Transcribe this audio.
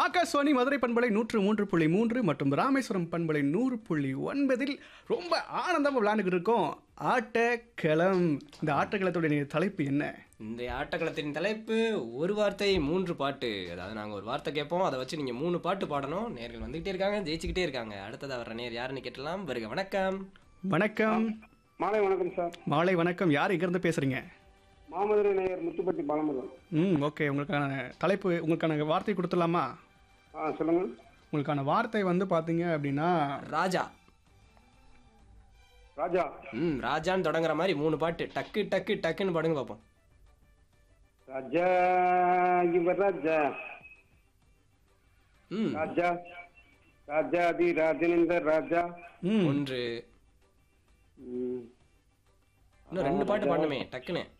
ஆகாஷ்வாணி மதுரை பண்பலை நூற்று மூன்று புள்ளி மூன்று மற்றும் ராமேஸ்வரம் பண்பலை நூறு புள்ளி ஒன்பதில் ரொம்ப ஆனந்தமாக விளையாண்டுக்கிட்டு இருக்கோம் ஆட்டக்களம் இந்த ஆட்டக்களத்துடைய தலைப்பு என்ன இந்த ஆட்டக்களத்தின் தலைப்பு ஒரு வார்த்தை மூன்று பாட்டு அதாவது நாங்கள் ஒரு வார்த்தை கேட்போம் அதை வச்சு நீங்கள் மூணு பாட்டு பாடணும் நேர்கள் வந்துகிட்டே இருக்காங்க ஜெயிச்சுக்கிட்டே இருக்காங்க அடுத்ததாக வர நேர் யாருன்னு கேட்டலாம் வருக வணக்கம் வணக்கம் மாலை வணக்கம் சார் மாலை வணக்கம் யார் இங்கிருந்து பேசுறீங்க மாமதுரை நேயர் முத்துப்பட்டி பாலமுருகன் ம் ஓகே உங்களுக்கான தலைப்பு உங்களுக்கான வார்த்தை கொடுத்துடலாமா ஆ சொல்லுங்க உங்களுக்கான வார்த்தை வந்து பார்த்தீங்க அப்படின்னா ராஜா ராஜா ம் ராஜான்னு தொடங்குற மாதிரி மூணு பாட்டு டக்கு டக்கு டக்குன்னு பாடுங்க பார்ப்போம் ராஜா இவர் ராஜா ம் ராஜா ராஜாதி ராஜனேந்தர் ராஜா ம் ஒன்று ம், இன்னும் ரெண்டு பாட்டு பாடணுமே டக்குன்னு